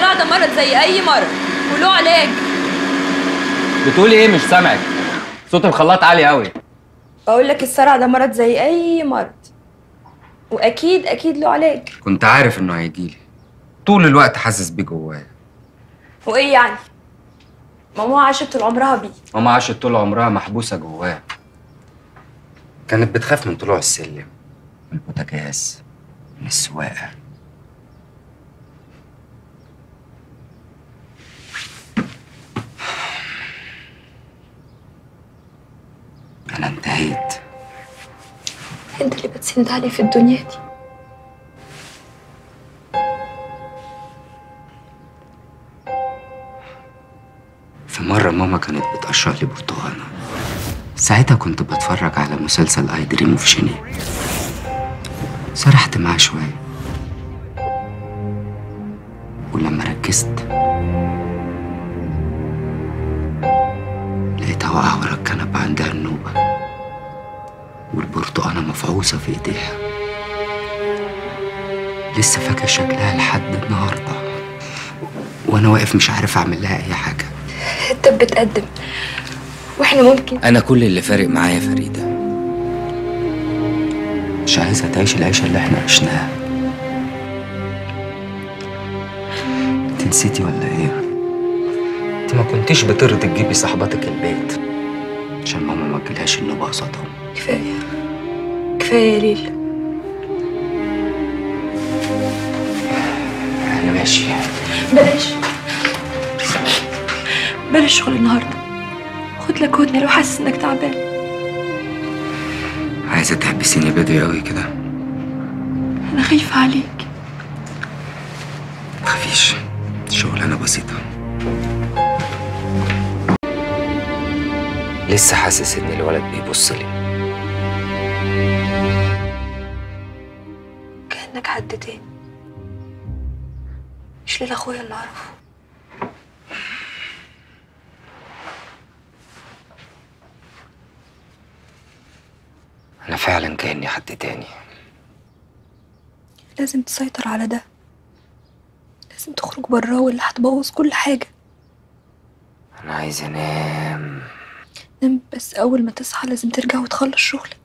الصرع ده مرض زي اي مرض وله علاج بتقولي ايه مش سامعك صوت الخلاط عالي قوي بقول لك الصرع ده مرض زي اي مرض واكيد اكيد له علاج كنت عارف انه هيجيلي طول الوقت حاسس بيه جوايا وايه يعني ماما عاشت طول عمرها بيه ماما عاشت طول عمرها محبوسة جواها كانت بتخاف من طلوع السلم من البوتاجاز من السواقة أنا انتهيت انت اللي بتسند عليه في الدنيا دي في مرة ماما كانت بتقشر لي برتقانة ساعتها كنت بتفرج على مسلسل اي دريم اوف شيني سرحت معاه شوية ولما ركزت لقيتها واقعة ورا الكنبة عندها النوبة والبرتقانة مفعوصة في ايديها لسه فاكر شكلها لحد النهاردة وانا واقف مش عارف اعمل لها اي حاجة انت بتقدم واحنا ممكن انا كل اللي فارق معايا فريدة مش عايزة تعيش العيشة اللي احنا عشناها انت نسيتي ولا ايه؟ انت ما كنتيش بترضي تجيبي صاحباتك البيت عشان ماما ما تجيلهاش النوبة قصادهم كفايه كفايه يا ليل انا ماشي بلاش بلاش شغل النهارده خد لك هدنه لو حاسس انك تعبان عايزة تحبسيني بدري قوي كده انا خايفه عليك متخافيش شغلانة بسيطة لسه حاسس ان الولد بيبص لي كانك حد تاني مش ليل اخويا اللي اعرفه انا فعلا كأني حد تاني لازم تسيطر على ده لازم تخرج براه ولا هتبوظ كل حاجه انا عايز انام نام بس اول ما تصحى لازم ترجع وتخلص شغلك